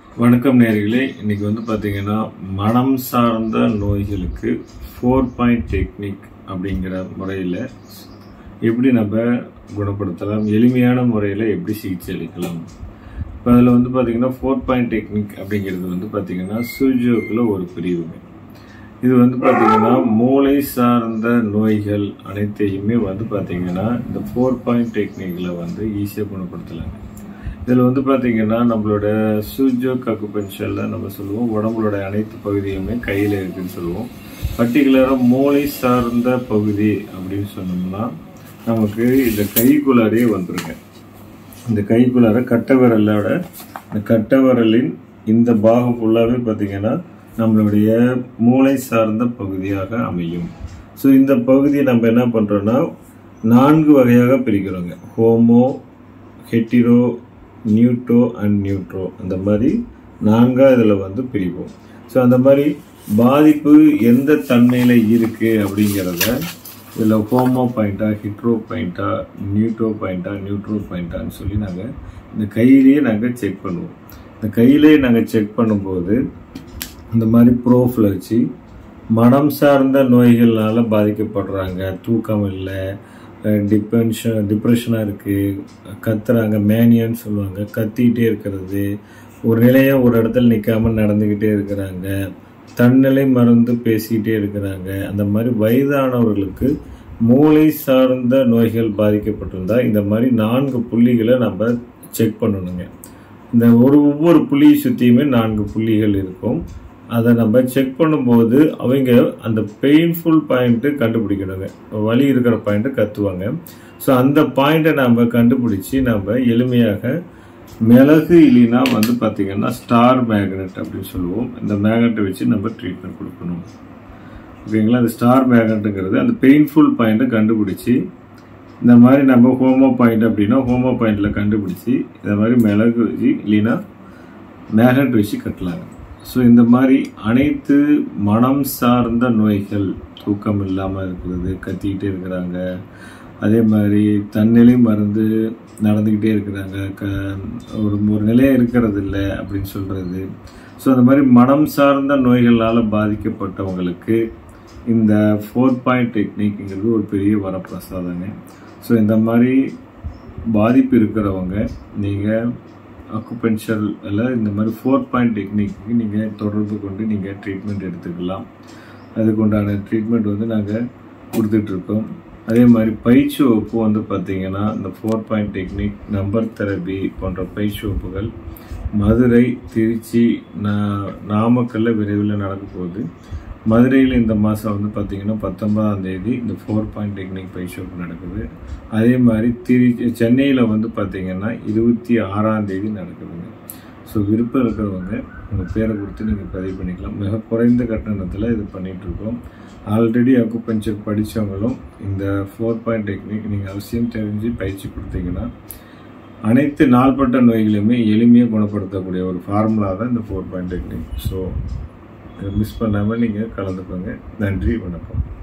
வணக்கம் நேர்களே இன்னைக்கு வந்து பார்த்தீங்கன்னா மனம் சார்ந்த நோய்களுக்கு ஃபோர் பாயிண்ட் டெக்னிக் அப்படிங்கிற முறையில் எப்படி நம்ம குணப்படுத்தலாம் எளிமையான முறையில் எப்படி சிகிச்சை அளிக்கலாம் இப்போ அதில் வந்து பார்த்தீங்கன்னா ஃபோர் பாயிண்ட் டெக்னிக் அப்படிங்கிறது வந்து பார்த்தீங்கன்னா சூஜோக்கில் ஒரு பிரிவுங்க இது வந்து பார்த்தீங்கன்னா மூளை சார்ந்த நோய்கள் அனைத்தையுமே வந்து பார்த்தீங்கன்னா இந்த ஃபோர் பாயிண்ட் டெக்னிக்கில் வந்து ஈஸியாக குணப்படுத்தலாங்க இதில் வந்து பார்த்தீங்கன்னா நம்மளோட சூஜோ கக்குபென்ஷனில் நம்ம சொல்லுவோம் உடம்புலோட அனைத்து பகுதியுமே கையில் இருக்குன்னு சொல்லுவோம் பர்டிகுலராக மூளை சார்ந்த பகுதி அப்படின்னு சொன்னோம்னா நமக்கு இந்த கைக்குள்ளாரே வந்துருங்க இந்த கைக்குள்ளார கட்டை விரலோட இந்த கட்டை விரலின் இந்த பாகம் ஃபுல்லாகவே பார்த்தீங்கன்னா நம்மளுடைய மூளை சார்ந்த பகுதியாக அமையும் ஸோ இந்த பகுதியை நம்ம என்ன பண்ணுறோன்னா நான்கு வகையாக பிரிக்கிறோங்க homo hetero neutro and neutro அந்த மாதிரி நான்காக இதில் வந்து பிரிப்போம் ஸோ அந்த மாதிரி பாதிப்பு எந்த தன்மையில் இருக்குது அப்படிங்கிறத இதில் ஹோமோ பாயிண்டா ஹிட்ரோ பாயிண்டா நியூட்ரோ பாயிண்டா நியூட்ரோ பாயிண்டான்னு சொல்லி நாங்கள் இந்த கையிலேயே நாங்கள் செக் பண்ணுவோம் இந்த கையிலேயே நாங்கள் செக் பண்ணும்போது இந்த மாதிரி ப்ரோஃபில் வச்சு மனம் சார்ந்த நோய்கள்னால பாதிக்கப்படுறாங்க தூக்கம் இல்லை டிப்ரெஷன் டிப்ரெஷனாக இருக்குது கத்துறாங்க மேனியான்னு சொல்லுவாங்க கத்திக்கிட்டே இருக்கிறது ஒரு நிலையை ஒரு இடத்துல நிற்காம நடந்துக்கிட்டே இருக்கிறாங்க தன்னிலை மறந்து பேசிக்கிட்டே இருக்கிறாங்க அந்த மாதிரி வயதானவர்களுக்கு மூளை சார்ந்த நோய்கள் பாதிக்கப்பட்டிருந்தா இந்த மாதிரி நான்கு புள்ளிகளை நம்ம செக் பண்ணணுங்க இந்த ஒரு ஒவ்வொரு புள்ளியை சுற்றியுமே நான்கு புள்ளிகள் இருக்கும் அதை நம்ம செக் பண்ணும்போது அவங்க அந்த பெயின்ஃபுல் பாயிண்ட்டு கண்டுபிடிக்கணுங்க வலி இருக்கிற பாயிண்ட்டு கத்துவாங்க ஸோ அந்த பாயிண்ட்டை நம்ம கண்டுபிடிச்சி நம்ம எளிமையாக மிளகு இல்லைன்னா வந்து பார்த்திங்கன்னா ஸ்டார் மேக்னெட் அப்படின்னு சொல்லுவோம் இந்த மேக்னெட்டை வச்சு நம்ம ட்ரீட்மெண்ட் கொடுக்கணும் ஓகேங்களா அந்த ஸ்டார் மேக்னெட்டுங்கிறது அந்த பெயின்ஃபுல் பாயிண்ட்டை கண்டுபிடிச்சி இந்த மாதிரி நம்ம ஹோமோ பாயிண்ட் அப்படின்னா ஹோமோ பாயிண்டில் கண்டுபிடிச்சி இந்த மாதிரி மிளகு வச்சு இல்லைன்னா மேக்னெட் வச்சு கட்டலாங்க ஸோ இந்த மாதிரி அனைத்து மனம் சார்ந்த நோய்கள் தூக்கம் இல்லாமல் இருக்கிறது கத்திக்கிட்டே இருக்கிறாங்க அதே மாதிரி தன்னிலை மறந்து நடந்துக்கிட்டே இருக்கிறாங்க க ஒரு ஒரு நிலையாக இருக்கிறது இல்லை அப்படின்னு சொல்கிறது ஸோ அந்த மாதிரி மனம் சார்ந்த நோய்களால் பாதிக்கப்பட்டவங்களுக்கு இந்த ஃபோர் பாயிண்ட் டெக்னிக்ங்கிறது ஒரு பெரிய வரப்பிரசாதங்க ஸோ இந்த மாதிரி பாதிப்பு இருக்கிறவங்க நீங்கள் அக்குபென்ஷரில் இந்த மாதிரி ஃபோர் பாயிண்ட் டெக்னிக்கு நீங்கள் தொடர்பு கொண்டு நீங்கள் ட்ரீட்மெண்ட் எடுத்துக்கலாம் அதுக்கு உண்டான ட்ரீட்மெண்ட் வந்து நாங்கள் கொடுத்துட்ருக்கோம் அதே மாதிரி பயிற்சி வகுப்பு வந்து பார்த்திங்கன்னா இந்த four point technique number therapy போன்ற பயிற்சி வகுப்புகள் மதுரை திருச்சி நா நாமக்கல்ல விரைவில் நடக்க போகுது மதுரையில் இந்த மாதம் வந்து பார்த்திங்கன்னா பத்தொன்பதாம் தேதி இந்த ஃபோர் பாயிண்ட் டெக்னிக் பயிற்சி வகுப்பு நடக்குது அதே மாதிரி திருச்சி சென்னையில் வந்து பார்த்திங்கன்னா இருபத்தி ஆறாம் தேதி நடக்குதுங்க ஸோ விருப்பம் இருக்கிறவங்க உங்கள் பேரை கொடுத்து நீங்கள் பதிவு பண்ணிக்கலாம் மிக குறைந்த கட்டணத்தில் இது பண்ணிகிட்ருக்கோம் ஆல்ரெடி அக்குபஞ்சர் படித்தவங்களும் இந்த ஃபோர் பாயிண்ட் டெக்னிக் நீங்கள் அவசியம் தெரிஞ்சு பயிற்சி கொடுத்தீங்கன்னா அனைத்து நாள்பட்ட நோய்களையுமே எளிமையாக குணப்படுத்தக்கூடிய ஒரு ஃபார்முலா தான் இந்த four point technique so miss பண்ணாமல் நீங்கள் கலந்துக்கோங்க நன்றி வணக்கம்